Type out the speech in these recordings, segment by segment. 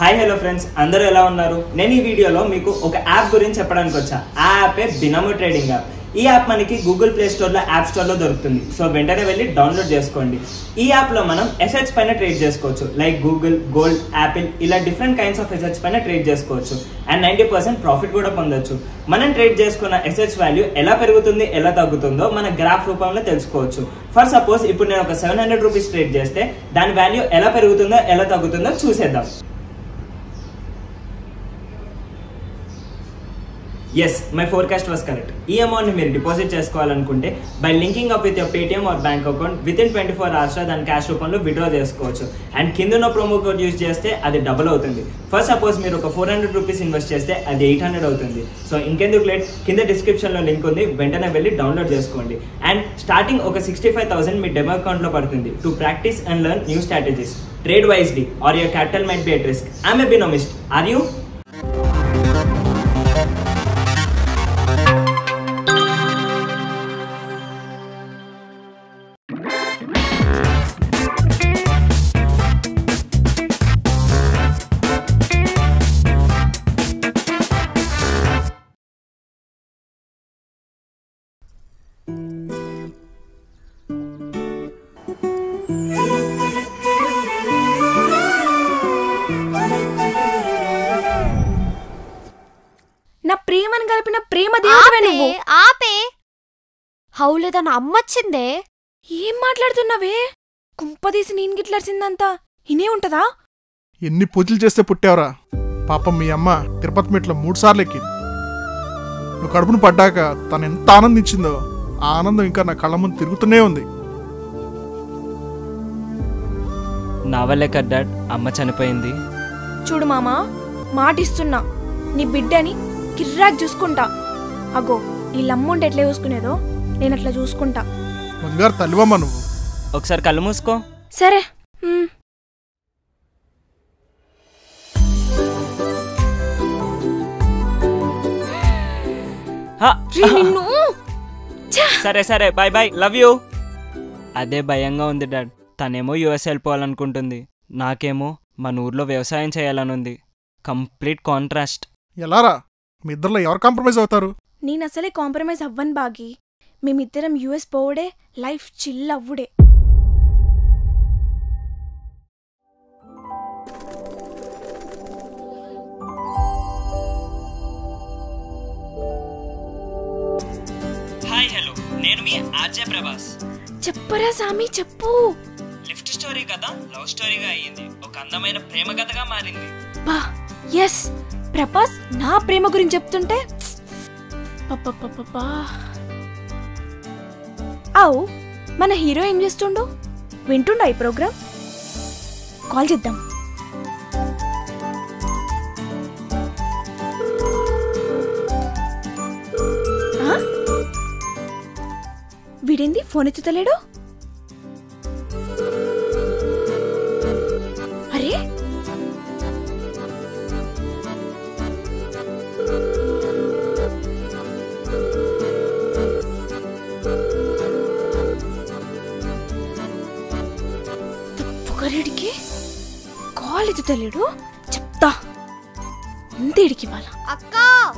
Hi hello friends అందరూ ఎలా ఉన్నారు నేను ఈ వీడియోలో మీకు ఒక యాప్ గురించి చెప్పడానికి వచ్చా ఆ యాపే బినమో ట్రేడింగ్ యాప్ ఈ యాప్ మనకి గూగుల్ ప్లే స్టోర్లో యాప్ స్టోర్లో దొరుకుతుంది సో వెంటనే వెళ్ళి డౌన్లోడ్ చేసుకోండి ఈ యాప్లో మనం ఎసెట్స్ పైన ట్రేడ్ చేసుకోవచ్చు లైక్ గూగుల్ గోల్డ్ యాపిల్ ఇలా డిఫరెంట్ కైండ్స్ ఆఫ్ ఎసెట్స్ పైన ట్రేడ్ చేసుకోవచ్చు అండ్ నైంటీ పర్సెంట్ ప్రాఫిట్ కూడా పొందొచ్చు మనం ట్రేడ్ చేసుకున్న ఎసెట్స్ వాల్యూ ఎలా పెరుగుతుంది ఎలా తగ్గుతుందో మన గ్రాఫ్ రూపంలో తెలుసుకోవచ్చు ఫర్ సపోజ్ ఇప్పుడు నేను ఒక సెవెన్ హండ్రెడ్ రూపీస్ ట్రేడ్ చేస్తే దాని వాల్యూ ఎలా పెరుగుతుందో ఎలా తగ్గుతుందో చూసేద్దాం yes my forecast was correct ఈ అమౌంట్ని మీరు డిపాజిట్ చేసుకోవాలనుకుంటే by linking up with your Paytm or bank account with in twenty four అవర్స్లో దాని క్యాష్ రూపంలో విడ్రా చేసుకోవచ్చు అండ్ కింద ఉన్న ప్రోమో కోడ్ యూజ్ చేస్తే అది డబుల్ అవుతుంది ఫస్ట్ సపోజ్ మీరు ఒక ఫోర్ హండ్రెడ్ రూపీస్ ఇన్వెస్ట్ చేస్తే అది ఎయిట్ హండ్రెడ్ అవుతుంది సో ఇంకెందుకు లేట్ కింద డిస్క్రిప్షన్లో లింక్ ఉంది వెంటనే వెళ్ళి డౌన్లోడ్ చేసుకోండి అండ్ స్టార్టింగ్ ఒక సిక్స్టీ ఫైవ్ థౌసండ్ మీ డెమో అకౌంట్లో పడుతుంది to practice and learn new strategies trade wisely or your capital might be at risk I'm a Binomist are you నా ప్రేమను కలిపిన ప్రేమ దేవుడివే ఆపే నువ్వు ఆపే హౌలేదా నా అమ్మొచ్చిందే ఏం మాట్లాడుతున్నావే కుంపదీసి నేను గిట్లర్చిందంతా ఇనే ఉంటదా ఎన్ని పూజలు చేస్తే పుట్టావురా పాపం మీ అమ్మ తిరుపతి మెట్ల మూడు సార్లు ఎక్కింది నువ్వు కడుపును పడ్డాక తను ఎంత ఆనందించిందో ఆ ఆనందం ఇంకా నా కళ్ళ ముందు తిరుగుతూనే ఉంది నా వల్లే కదా డాడ్ అమ్మ చనిపోయింది చూడు మామా మాటిస్తున్నా నీ బిడ్డని కిర్రాక్ చూసుకుంటా అగో ఈ లమ్ముంటే ఎట్లా చూసుకునేదో నేను అట్లా చూసుకుంటా బంగారు తల్లివమ్మ నువ్వు ఒకసారి కళ్ళు మూసుకో సరే ఉమ్. హా, రీ నిన్ను ఛా! సరే సరే బాయ్ బాయ్ లవ్ యూ అదే భయంగా ఉంది డాడ్ తనేమో యుఎస్ వెళ్ళిపోవాలనుకుంటుంది నాకేమో మన ఊర్లో వ్యవసాయం చేయాలని ఉంది కంప్లీట్ కాంట్రాస్ట్ ఎలారా మీ ఇద్దరిలో ఎవరు కాంప్రమైజ్ అవుతారు నేను అసలే కాంప్రమైజ్ అవ్వను బాగి మేమిద్దరం యుఎస్ పోవడే లైఫ్ చిల్ అవ్వుడే హాయ్ హలో నేను మీ ఆర్జే ప్రభాస్ చెప్పరా సామి చెప్పు లిఫ్ట్ స్టోరీ కథ లవ్ స్టోరీగా అయ్యింది ఒక అందమైన ప్రేమ కథగా మారింది బా ఎస్ ప్రభాస్ నా ప్రేమ గురించి చెప్తుంటే పప్పపప్పపా. అవు మన హీరో ఏం చేస్తుండు వింటుండా ఈ ప్రోగ్రామ్ కాల్ చేద్దాం ఆ? వీడేంది ఫోన్ ఎత్తుతలేడు అరే పొగరేడికి కాల్ ఎత్తుతలేడు చెప్తా అంతేడికి వాళ్ళ అక్క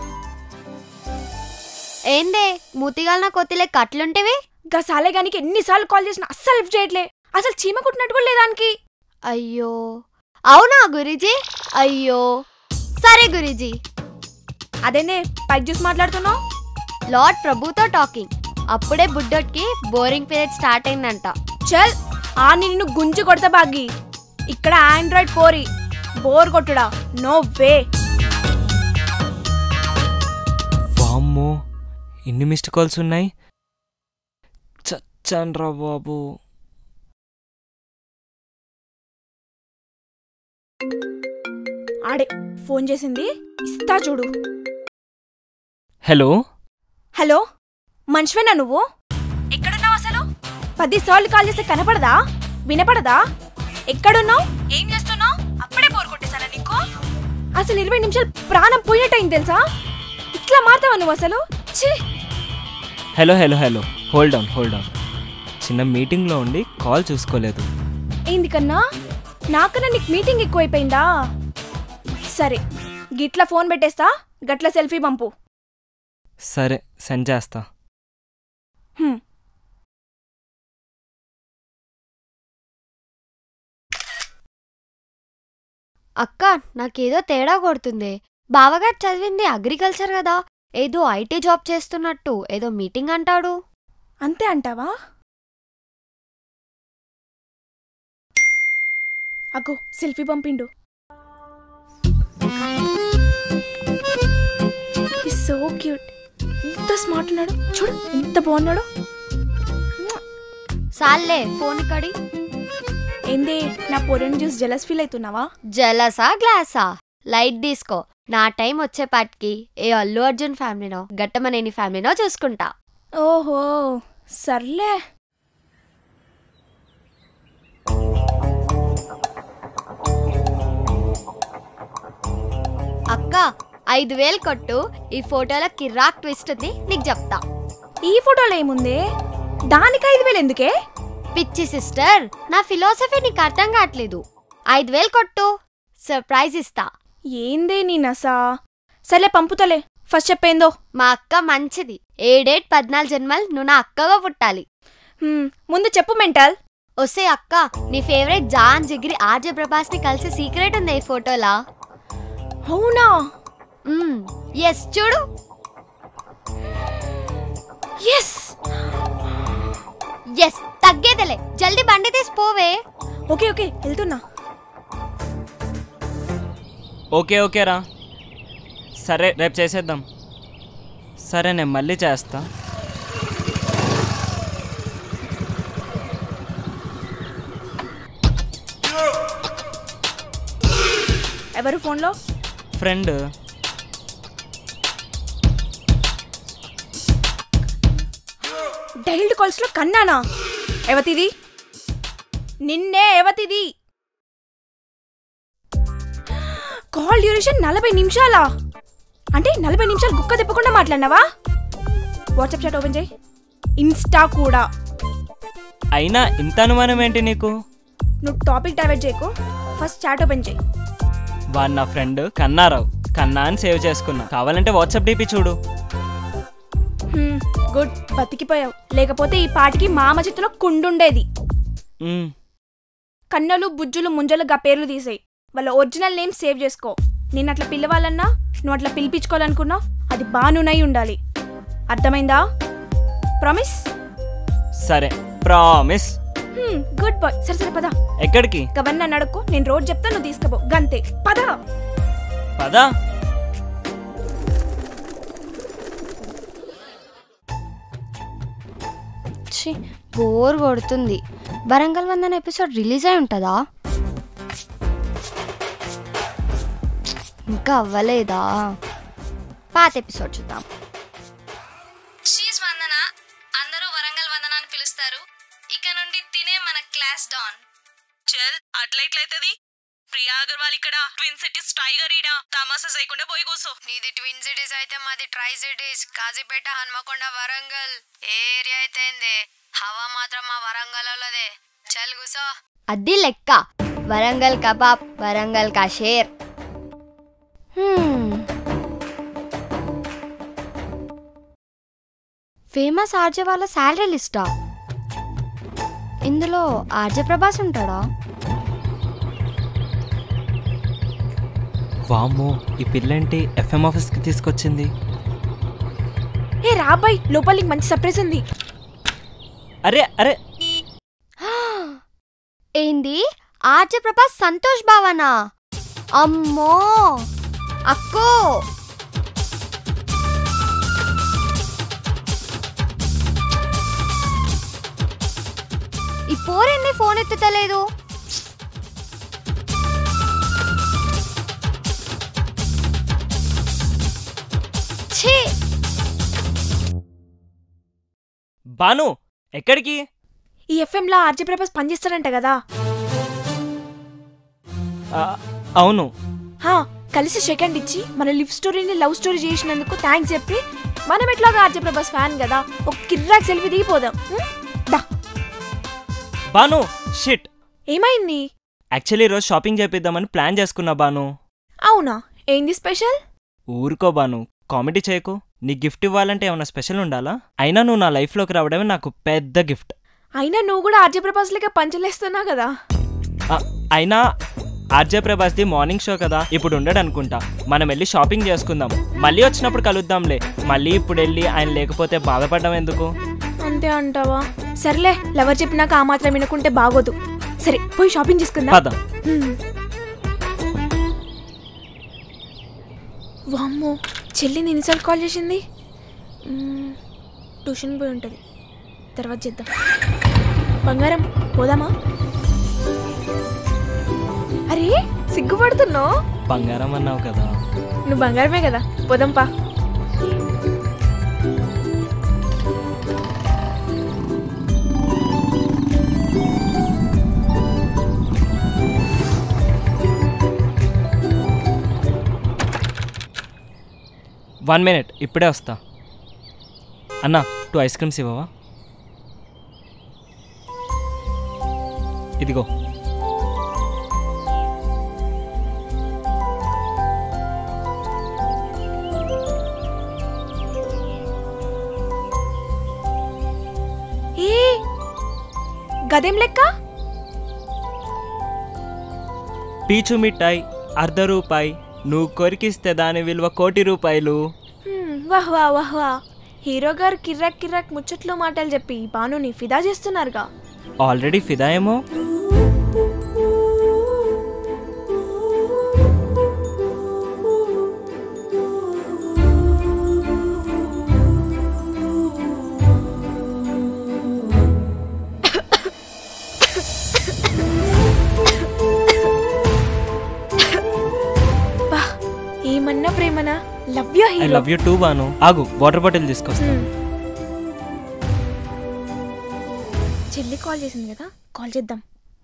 ఏందే మూతిగాల కొత్తిలే కట్లుంటేవి గా సాలేగానికి ఎన్నిసార్లు కాల్ చేసినా అస్సలు లిఫ్ట్ చేయట్లే అసలు చీమ కుట్టినట్టు కూడా లేదానికి అయ్యో అవునా గురీజీ అయ్యో సరే గురీజీ అదేనే పైకి చూసి మాట్లాడుతున్నావు లార్డ్ ప్రభుతో టాకింగ్ అప్పుడే బుడ్డోట్కి బోరింగ్ పీరియడ్ స్టార్ట్ అయిందంట చల్ ఆ నిన్ను గుంజి కొడతా బాగి ఇక్కడ ఆండ్రాయిడ్ పోరి బోర్ కొట్టుడా నో వే వామ్మో ఇన్ని మిస్డ్ కాల్స్ ఉన్నాయి చచ్చాన్రా బాబు ఆడే ఫోన్ చేసింది ఇస్తా చూడు హలో హలో మనిషివేనా నువ్వు ఎక్కడున్నావు అసలు పది సార్లు కాల్ చేస్తే కనపడదా వినపడదా ఎక్కడున్నావు ఏం చేస్తున్నావు అప్పుడే బోర్ కొట్టేశానా నీకు అసలు ఇరవై నిమిషాలు ప్రాణం పోయినట్టయింది తెలుసా ఇట్లా మారుతావా నువ్వు అసలు ఛీ hello hello hello hold on hold on చిన్న మీటింగ్లో ఉండి కాల్ చూసుకోలేదు ఏంది కన్నా నాకన్నా నీకు మీటింగ్ ఎక్కువైపోయిందా సరే గిట్ల ఫోన్ పెట్టేస్తా గట్ల సెల్ఫీ పంపు సరే సెండ్ చేస్తా హ్మ్. అక్క నాకేదో తేడా కొడుతుంది బావగారు చదివింది అగ్రికల్చర్ కదా ఏదో ఐటీ జాబ్ చేస్తున్నట్టు ఏదో మీటింగ్ అంటాడు అంతే అంటావా అగో సెల్ఫీ పంపిండు సో క్యూట్ ఎంత స్మార్ట్ ఉన్నాడు చూడు ఎంత బాగున్నాడు సాల్లే ఫోన్ కడి ఏంది నా పొరని చూసి జలస్ ఫీల్ అవుతున్నావా జలసా గ్లాసా లైట్ తీసుకో నా టైం వచ్చేపాటికి ఏ అల్లు అర్జున్ ఫ్యామిలీనో గట్టమనేని ఫ్యామిలీనో చూసుకుంటా ఓహో సర్లే అక్క ఐదు వేలు కొట్టు ఈ ఫోటోలో కిర్రాక్ ట్విస్ట్ ఉంది నీకు చెప్తా ఈ ఫోటోలో ఏముంది దానికి ఐదు వేలు ఎందుకే పిచ్చి సిస్టర్ నా ఫిలాసఫీ నీకు అర్థం కావట్లేదు ఐదు వేలు కొట్టు సర్ప్రైజ్ ఇస్తా ఏందే నీ నసా సర్లే పంపుతలే ఫస్ట్ చెప్పేందో మా అక్క మంచిది ఏడేట్ పద్నాలుగు జన్మలు నువ్వు నా అక్కగా పుట్టాలి హ్మ్, ముందు చెప్పు మెంటల్ ఒసే అక్క నీ ఫేవరెట్ జాన్ జిగిరి ఆర్జే ప్రభాస్ ని కలిసి సీక్రెట్ ఉంది ఈ ఫోటోలా అవునా ఎస్ చూడు ఎస్ ఎస్ తగ్గేదలే జల్దీ బండి తీసి పోవే ఓకే ఓకే వెళ్తున్నా ఓకే ఓకేరా సరే రేపు చేసేద్దాం సరే నేను మళ్ళీ చేస్తా ఎవరు ఫోన్లో ఫ్రెండ్ డైల్డ్ కాల్స్లో కన్నానా ఎవతిది నిన్నే ఎవతిది కాల్ డ్యూరేషన్ నలభై నిమిషాలా అంటే నలభై నిమిషాలు గుక్క తిప్పకుండా మాట్లాడినావా వాట్సాప్ చాట్ ఓపెన్ చేయి ఇన్స్టా కూడా అయినా ఇంత అనుమానం ఏంటి నీకు నువ్వు టాపిక్ డైవర్ట్ చేయకు ఫస్ట్ చాట్ ఓపెన్ చేయి వాడు నా ఫ్రెండ్ కన్నారావు కన్నా అని సేవ్ చేసుకున్నా కావాలంటే వాట్సాప్ డీపీ చూడు హ్మ్, గుడ్ బతికిపోయావు లేకపోతే ఈ పాటికి మామ చేతిలో కుండుండేది మ్, కన్నలు బుజ్జులు ముంజలు గా పేర్లు తీసేయి వాళ్ళ ఒరిజినల్ నేమ్ సేవ్ చేసుకో నేను అట్లా పిలవాలన్నా నువ్వు అట్లా పిలిపించుకోవాలనుకున్నా అది బానునై ఉండాలి అర్థమైందా ప్రామిస్ సరే ప్రామిస్ గుడ్ బాయ్ సరే సరే పద ఎక్కడికి గవన్ నన్ను అడుక్కో నేను రోడ్ చెప్తా నువ్వు తీసుకుపో గంతే పద పదా ఛీ బోర్ కొడుతుంది వరంగల్ వందన ఎపిసోడ్ రిలీజ్ అయి ఉంటుందా ఇంకా అవ్వలేదా పాత ఎపిసోడ్ చూద్దాం షీజ్ వందన అందరూ వరంగల్ వందన అని పిలుస్తారు ఇక నుండి తినే మన క్లాస్ డాన్ చల్ అట్లయిట్లయితది ప్రియా అగర్వాల్ ఇక్కడ ట్విన్ సిటీస్ టైగర్ ఈడ తమాసా చేయకుండా పోయి కూసో నీది ట్విన్ సిటీస్ అయితే మాది ట్రై సిటీస్ కాజీపేట హన్మకొండ వరంగల్ ఏ ఏరియా అయితే ఏంది హవా మాత్రం మా వరంగల్లోదే చల్ కూసో అది లెక్క వరంగల్ కబాబ్ వరంగల్ కా షేర్ ఫేమస్ ఆర్జే వాళ్ళ శాలరీ లిస్టా ఇందులో ఆర్జే ప్రభాస్ ఉంటాడా వామ్మో ఈ పిల్లేంటి ఎఫ్ఎం ఆఫీస్కి తీసుకొచ్చింది ఏ రాబాయ్ లోపల నీకు మంచి సర్ప్రైజ్ ఉంది అరే అరే ఏంది ఆర్జే ప్రభాస్ సంతోష్ భావనా అమ్మో అక్కో ఈ పోరెంది ఫోన్ ఎత్తుతలేదు ఛీ బాను ఎక్కడికి ఈ ఎఫ్ఎం లో ఆర్జే ప్రభాస్ పనిచేస్తాడంట కదా ఆ, అవును హా కలిసి సెకండ్ ఇచ్చి మన లివ్ స్టోరీని లవ్ స్టోరీ చేసినందుకు థ్యాంక్స్ చెప్పి మనం ఎట్లాగా ఆర్జే ప్రభాస్ ఫ్యాన్ కదా ఒక కిర్రాక్ సెల్ఫీ దిగిపోదాం ఉం? దా బాను షిట్ ఏమైంది యాక్చువల్లీ ఈరోజు షాపింగ్ చేపిద్దామని ప్లాన్ చేసుకున్నా బాను అవునా ఏంది స్పెషల్ ఊరుకో బాను కామెడీ చేయకు నీ గిఫ్ట్ ఇవ్వాలంటే ఏమైనా స్పెషల్ ఉండాలా అయినా నువ్వు నా లైఫ్లోకి రావడమే నాకు పెద్ద గిఫ్ట్ అయినా నువ్వు కూడా ఆర్జే ప్రభాస్ లెక్క పంచలేస్తున్నావు కదా ఆ, అయినా ఆర్జే ప్రభాస్ది మార్నింగ్ షో కదా ఇప్పుడు ఉండడు అనుకుంటా మనం వెళ్ళి షాపింగ్ చేసుకుందాం మళ్ళీ వచ్చినప్పుడు కలుద్దాంలే మళ్ళీ ఇప్పుడు వెళ్ళి ఆయన లేకపోతే బాధపడడం ఎందుకు అంతే అంటావా సర్లే లవర్ చెప్పినాక ఆ మాత్రం వినుకుంటే బాగోదు సరే పోయి షాపింగ్ చేసుకుందాం పద హ్మ్. వామ్మో చెల్లి ఎన్నిసార్లు కాల్ చేసింది మ్మ్, ట్యూషన్ పోయి ఉంటుంది తర్వాత చేద్దాం బంగారం పోదామా అరే సిగ్గుపడుతున్నావు బంగారం అన్నావు కదా నువ్వు బంగారమే కదా పోదాంపా వన్ మినిట్ ఇప్పుడే వస్తా అన్నా టూ ఐస్ క్రీమ్స్ ఇవ్వవా ఇదిగో ఏ గదేం లెక్క పీచు మిఠాయి అర్ధ రూపాయి నువ్వు కొరికిస్తే దాని విలువ కోటి రూపాయలు హ్మ్, వాహ్ వాహ్ వాహ్ వాహ్ హీరో గారు కిర్రాక్ కిర్రాక్ ముచ్చట్లో మాటలు చెప్పి బానుని ఫిదా చేస్తున్నారుగా ఆల్రెడీ ఫిదా ఏమో బా ఏమన్నా ప్రేమనా love you I hero love you too Banu ఆగు వాటర్ బాటిల్ తీసుకొస్తా హ్మ్. చెల్లి కాల్ చేసింది కదా కాల్ చేద్దాం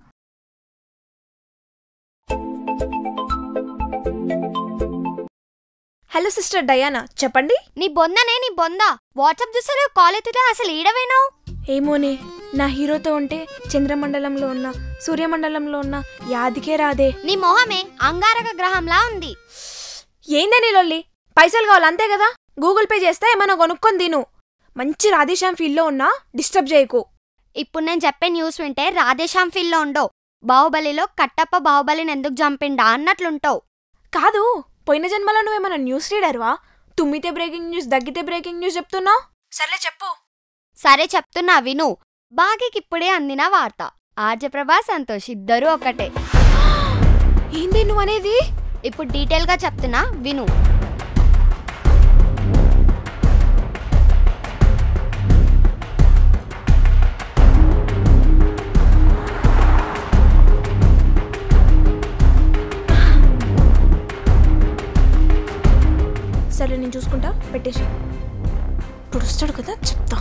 హలో సిస్టర్ డయానా చెప్పండి నీ బొందనే నీ బొంద వాట్సాప్ చూసారు కాల్ ఎత్తుతే అసలు ఈడవేనావు ఏమోనే నా హీరోతో ఉంటే చంద్రమండలంలో ఉన్న సూర్యమండలంలో ఉన్న యాదికే రాదే నీ మొహమే అంగారక గ్రహంలా ఉంది ఏందని లొల్లి పైసలు కావాలి అంతే కదా గూగుల్ పే చేస్తే ఏమైనా కొనుక్కొని తిను మంచి రాధేశ్యామ్ ఫీల్డ్లో ఉన్నా డిస్టర్బ్ చేయకు ఇప్పుడు నేను చెప్పే న్యూస్ వింటే రాధేశ్యాం ఫీల్లో ఉండవు బాహుబలిలో కట్టప్ప బాహుబలిని ఎందుకు చంపిండా అన్నట్లుంటావు కాదు పోయిన జన్మలో నువ్వేమైనా న్యూస్ రీడర్వా తుమ్మితే బ్రేకింగ్ న్యూస్ దగ్గితే బ్రేకింగ్ న్యూస్ చెప్తున్నావు సర్లే చెప్పు సరే చెప్తున్నా విను బాగికి ఇప్పుడే అందిన వార్త ఆర్జప్రభా సంతోష్ ఇద్దరూ ఒకటే ఏంది నువ్వు అనేది ఇప్పుడు డీటెయిల్గా చెప్తున్నా విను సరే నేను చూసుకుంటా పెట్టేసి ఇప్పుడు వస్తాడు కదా చెప్తా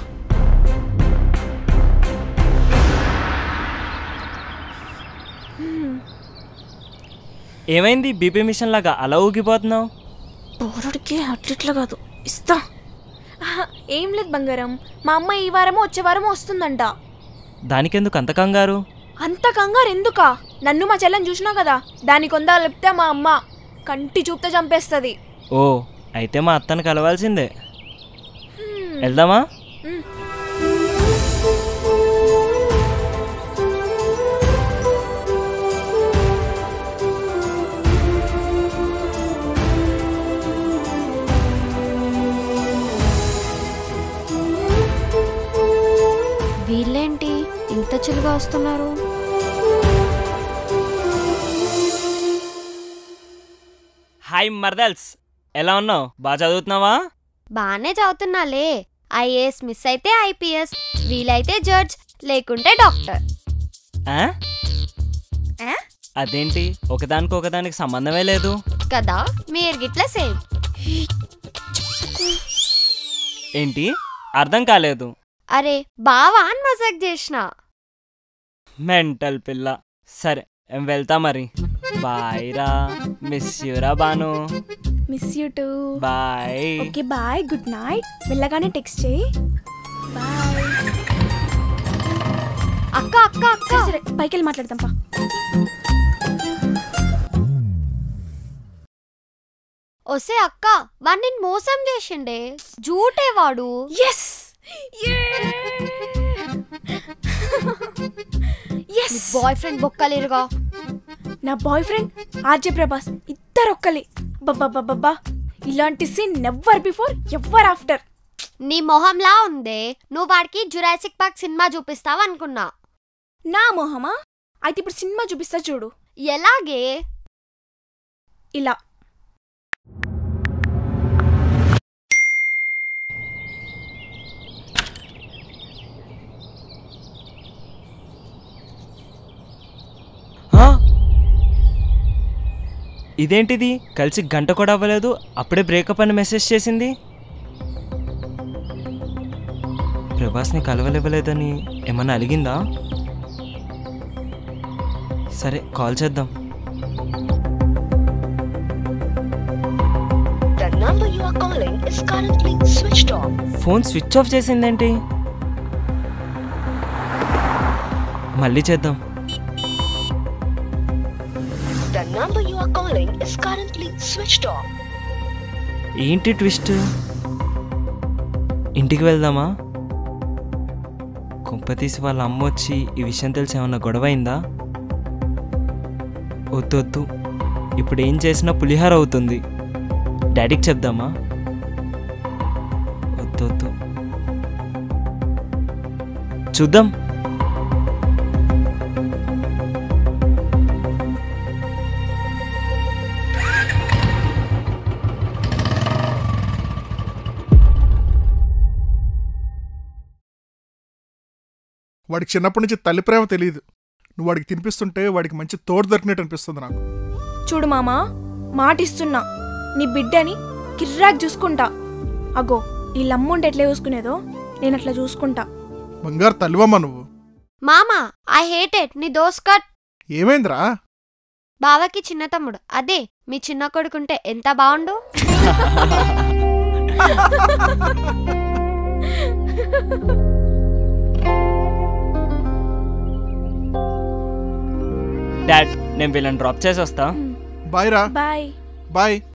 ఏమైంది బీపీ మిషన్ లాగా అలా ఊగిపోతున్నావు పోరడికి అట్లిట్లా కాదు ఇస్తా ఆహా, ఏం లేదు బంగారం మా అమ్మ ఈ వారమో వచ్చే వారమో వస్తుందంట దానికెందుకు అంత కంగారు అంత కంగారు ఎందుకా నన్ను మా చెల్లని చూసినా కదా దాని కొందా లేపితే మా అమ్మ కంటి చూపుతో చంపేస్తుంది ఓ అయితే మా అత్తను కలవాల్సిందే వెళ్దామా వీళ్ళేంటి ఇంత చిలుగా వస్తున్నారు హాయ్ మర్దల్స్ ఎలా ఉన్నావు బాగా చదువుతున్నావా బానే చదువుతున్నాలే ఐఏఎస్ మిస్ అయితే ఐపీఎస్ వీలైతే జడ్జ్ లేకుంటే డాక్టర్ ఆ? అదేంటి ఒకదానికి ఒకదానికి సంబంధమే లేదు కదా మీరు గిట్ల సేమ్ ఏంటి అర్థం కాలేదు అరే బావా అని మజాక్ చేసిన మెంటల్ పిల్ల సరే ఏం వెళ్తా మరి బాయ్ రా మిస్ యూరా Banu miss you too bye okay bye good night వెళ్ళగానే టెక్స్ట్ చేయి బాయ్ అక్క అక్క అక్క సరే సరే పైకి వెళ్ళి మాట్లాడదాం పా ఒసే అక్క వాడు నిన్ను మోసం చేసిండే జూటే వాడు ఎస్ ఎస్ బాయ్ ఫ్రెండ్ బొక్కలేరుగా నా బాయ్ ఫ్రెండ్ ఆర్జే ప్రభాస్ ఇద్దరు ఒక్కలే బాబా ఇలాంటి scene never before ever after నీ మొహంలా ఉందే నువ్వు వాడికి జురాసిక్ పార్క్ సినిమా చూపిస్తావు అనుకున్నా నా మొహమా అయితే ఇప్పుడు సినిమా చూపిస్తా చూడు ఎలాగే ఇలా ఆ? ఇదేంటిది కలిసి గంట కూడా అవ్వలేదు అప్పుడే బ్రేకప్ అని మెసేజ్ చేసింది ప్రభాస్ని కలవలివ్వలేదని ఏమన్నా అలిగిందా సరే కాల్ చేద్దాం The number you are calling is currently switched off. Phone switch off చేసిందేంటి మళ్ళీ చేద్దాం The number you are calling is currently switched off. ఏంటి ట్విస్ట్ ఇంటికి వెళ్దామా కుంపతీసి వాళ్ళ అమ్మ వచ్చి ఈ విషయం తెలిసి ఏమన్నా గొడవ అయిందా వద్దు వద్దు ఇప్పుడు ఏం చేసినా పులిహార అవుతుంది డాడీకి చెప్దామా వద్దు వద్దు చూద్దాం వాడికి చిన్నప్పటి నుంచి తల్లి ప్రేమ తెలియదు నువ్వు వాడికి తినిపిస్తుంటే వాడికి మంచి తోడు దొరికినట్టు అనిపిస్తుంది నాకు చూడు మామా మాటిస్తున్నా నీ బిడ్డని కిర్రాక్ చూసుకుంటా అగో ఈ లమ్ముంటే ఎట్లా చూసుకునేదో నేను అట్లా చూసుకుంటా బంగారు తల్లివమ్మ నువ్వు మామా ఐ హేట్ ఇట్ నీ దోస్ కట్ ఏమైందిరా బావకి చిన్న తమ్ముడు అదే మీ చిన్న కొడుకుంటే ఎంత బాగుండు డాడ్ నేను వీళ్ళని డ్రాప్ చేసి వస్తా బాయ్ రా బాయ్ బాయ్